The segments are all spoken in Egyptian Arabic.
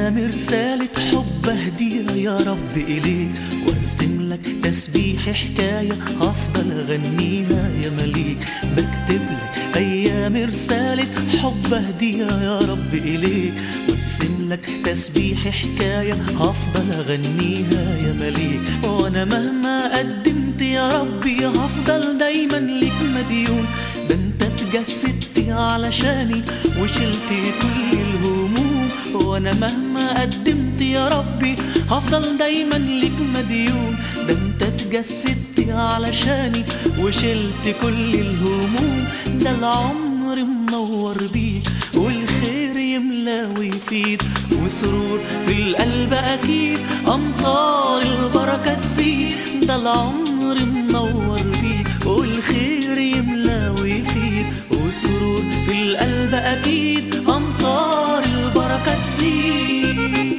أيام رسالة حب هدية يا رب إليك وارسم لك تسبيح حكاية هفضل أغنيها يا مليك بكتب لك أيام رسالة حب هدية يا رب إليك وارسم لك تسبيح حكاية هفضل أغنيها يا مليك وأنا مهما قدمت يا ربي هفضل دايما ليك مديون ده انت اتجسدت علشاني وشلت كل الهموم وانا مهما قدمت يا ربي هفضل دايما ليك مديون ده انت اتجسدت علشاني وشلت كل الهموم ده العمر منور بيك والخير يملى ويفيد وسرور في القلب اكيد امطار البركه تزيد ده العمر منور بيك والخير يملى ويفيد وسرور في القلب اكيد امطار البركه تزيد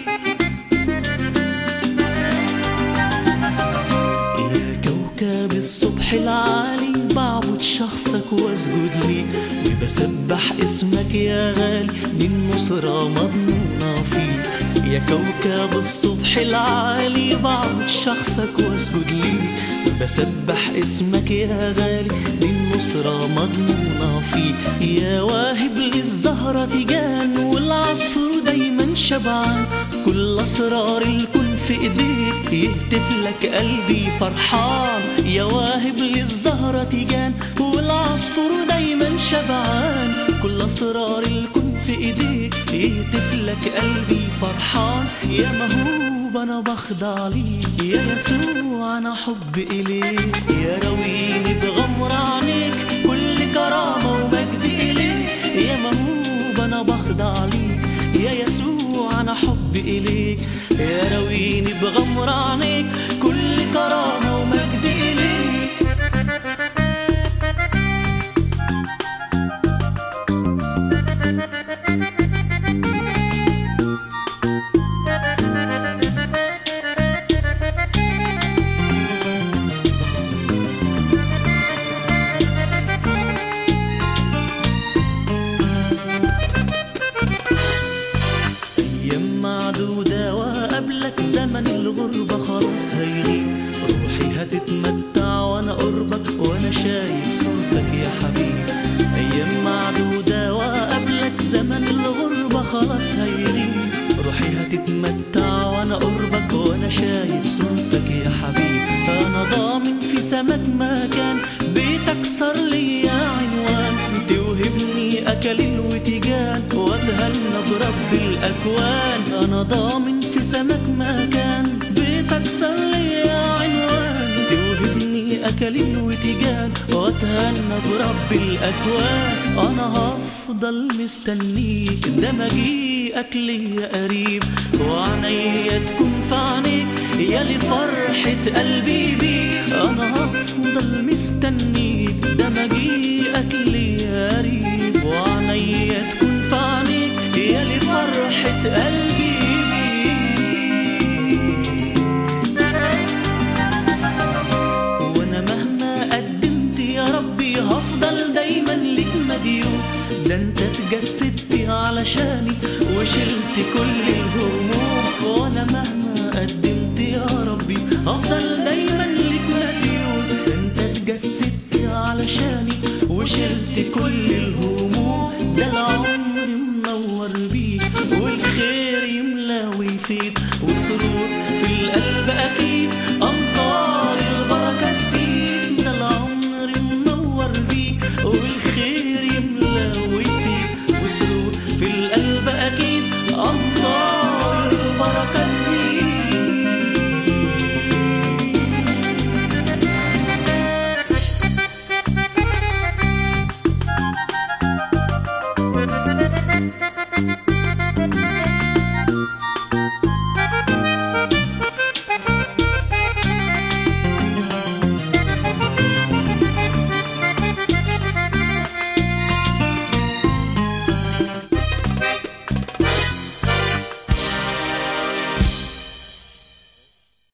يا كوكب الصبح العالي بعبد شخصك واسجد ليك وبسبح اسمك يا غالي من نصرة مضمونة فيك يا كوكب الصبح العالي بعبد شخصك واسجد ليك وبسبح اسمك يا غالي من نصرة مضمونة فيك يا واهب للزهرة تيجان والعصفور دايما شبعان كل أسرار الكون في ايديك يهتف لك قلبي فرحان يا واهب للزهرة تيجان والعصفور دايما شبعان كل أسرار الكون في ايديك يهتف لك قلبي فرحان يا مهوب أنا بخضع ليك يا يسوع أنا حب إليك يا رويني بغمر عينيك كل كرامة ومجد إليك يا مهوب أنا بخضع ليك يا يسوع أنا حب إليك يا رويني بغمر عينيك كل كرامة ومجد إليك أيام معدودة وقبلك زمن الغربة خلاص هيغيب روحي هتتمتع وأنا قربك وأنا شايف صورتك يا حبيبي أيام معدودة وقبلك زمن الغربة خلاص هيغيب روحي هتتمتع وأنا قربك وأنا شايف صورتك يا حبيبي أنا ضامن في سماك مكان بيتك صار ليا عنوان توهبني أكل وتيجان وأتهنى برب الأكوان أنا ضامن في سماك مكان بيتك صار ليا عنوان توهبني أكل وتيجان وأتهنى برب الأكوان أنا هفضل مستنيك ده مجيئك ليا قريب وعنيا تكون في عينيك يا لفرحة قلبي بيك أنا هفضل مستنيك ده مجيئك ليا قريب وعنيا تكون في عينيك يا لفرحة قلبي بيك وانا مهما قدمت يا ربي هفضل دايما ليك مديون ده انت اتجسدت علشاني وشلت كل الهموم وانا مهما قدمت يا ربي هفضل دايما ليك مديون ده انت اتجسدت علشاني وشلت كل الهموم ده العمر منور بيك والخير يملى ويفيد